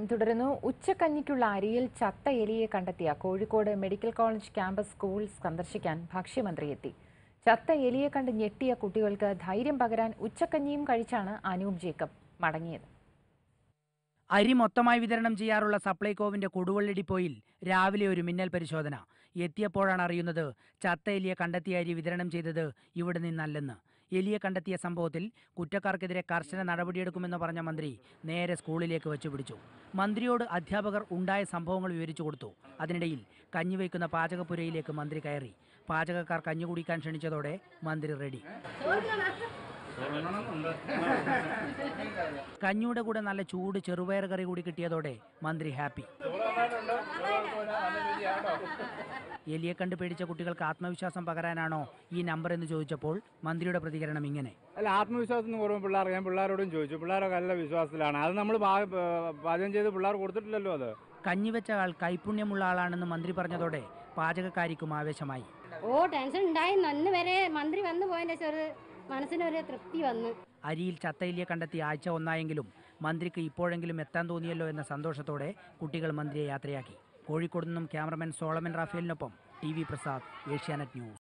തുടരുന്നു ഉച്ചക്കഞ്ഞിക്കുള്ള അരിയിൽ ചത്ത എലിയെ കണ്ടെത്തിയ Kozhikode medical college campus school സന്ദർശിക്കാൻ ഭക്ഷ്യമന്ത്രി എത്തി ചത്ത എലിയെ കണ്ട് ഞെട്ടിയ കുട്ടികൾക്ക് ധൈര്യം പകരാൻ ഉച്ചക്കഞ്ഞിയും കഴിച്ചാണ് അനൂപ് ജേക്കബ് മടങ്ങിയത് അരി മൊത്തമായി വിതരണം ചെയ്യാറുള്ള സപ്ലൈകോവിന്റെ കൊടുവള്ളി ഡിപ്പോയിൽ രാവിലെ ഒരു മിന്നൽ പരിശോധന എത്തിയപ്പോഴാണ് അറിയുന്നത് ചത്ത എലിയെ കണ്ടെത്തിയ അരി വിതരണം ചെയ്തത് ഇവിടെ നിന്നല്ലെന്ന് എലിയെ കണ്ടെത്തിയ സംഭവത്തിൽ കുറ്റക്കാർക്കെതിരെ കർശന നടപടിയെടുക്കുമെന്ന് പറഞ്ഞ മന്ത്രി നേരെ സ്കൂളിലേക്ക് വെച്ചുപിടിച്ചു മന്ത്രിയോട് അധ്യാപകർ ഉണ്ടായ സംഭവങ്ങൾ വിവരിച്ചു കൊടുത്തു അതിനിടയിൽ കഞ്ഞി വയ്ക്കുന്ന പാചകപ്പുരയിലേക്ക് മന്ത്രി കയറി പാചകക്കാർ കഞ്ഞി കുടിക്കാൻ ക്ഷണിച്ചതോടെ മന്ത്രി റെഡി കഞ്ഞിയുടെ കൂടെ നല്ല ചൂട് ചെറുപയർ കറി കൂടി കിട്ടിയതോടെ മന്ത്രി ഹാപ്പി എലിയെ കണ്ട് പേടിച്ച കുട്ടികൾക്ക് ആത്മവിശ്വാസം പകരാനാണോ ഈ നമ്പർ എന്ന് ചോദിച്ചപ്പോൾ മന്ത്രിയുടെ പ്രതികരണം ഇങ്ങനെ അല്ല ആത്മവിശ്വാസത്തിന് കുറവ് പിള്ളേർ ഞാൻ പിള്ളേരോടും ചോദിച്ചു പിള്ളേരൊക്കെ നല്ല വിശ്വാസത്തിലാണ് അത് നമ്മൾ പാചകം ചെയ്ത് പിള്ളേർ കൊടുത്തിട്ടില്ലല്ലോ അത് കഞ്ഞി വെച്ച ആൾ കൈപുണ്യമുള്ള ആളാണെന്ന് മന്ത്രി പറഞ്ഞതോടെ പാചകക്കാരിക്കും ആവേശമായി ഓ ടെൻഷൻ ഉണ്ടായി അന്ന് വരെ മന്ത്രി വന്നു പോയതിന്റെ ചെറു മനസ്സിനൊരു തൃപ്തി വന്നു അരിയിൽ ചത്തയിലിയെ കണ്ടെത്തി ആഴ്ച ഒന്നായെങ്കിലും മന്ത്രിക്ക് ഇപ്പോഴെങ്കിലും എത്താൻ തോന്നിയല്ലോ എന്ന സന്തോഷത്തോടെ കുട്ടികൾ മന്ത്രിയെ യാത്രയാക്കി കോഴിക്കോട് നിന്നും ക്യാമറമാൻ സോളമൻ റാഫേലിനൊപ്പം T V Prasad Asianet news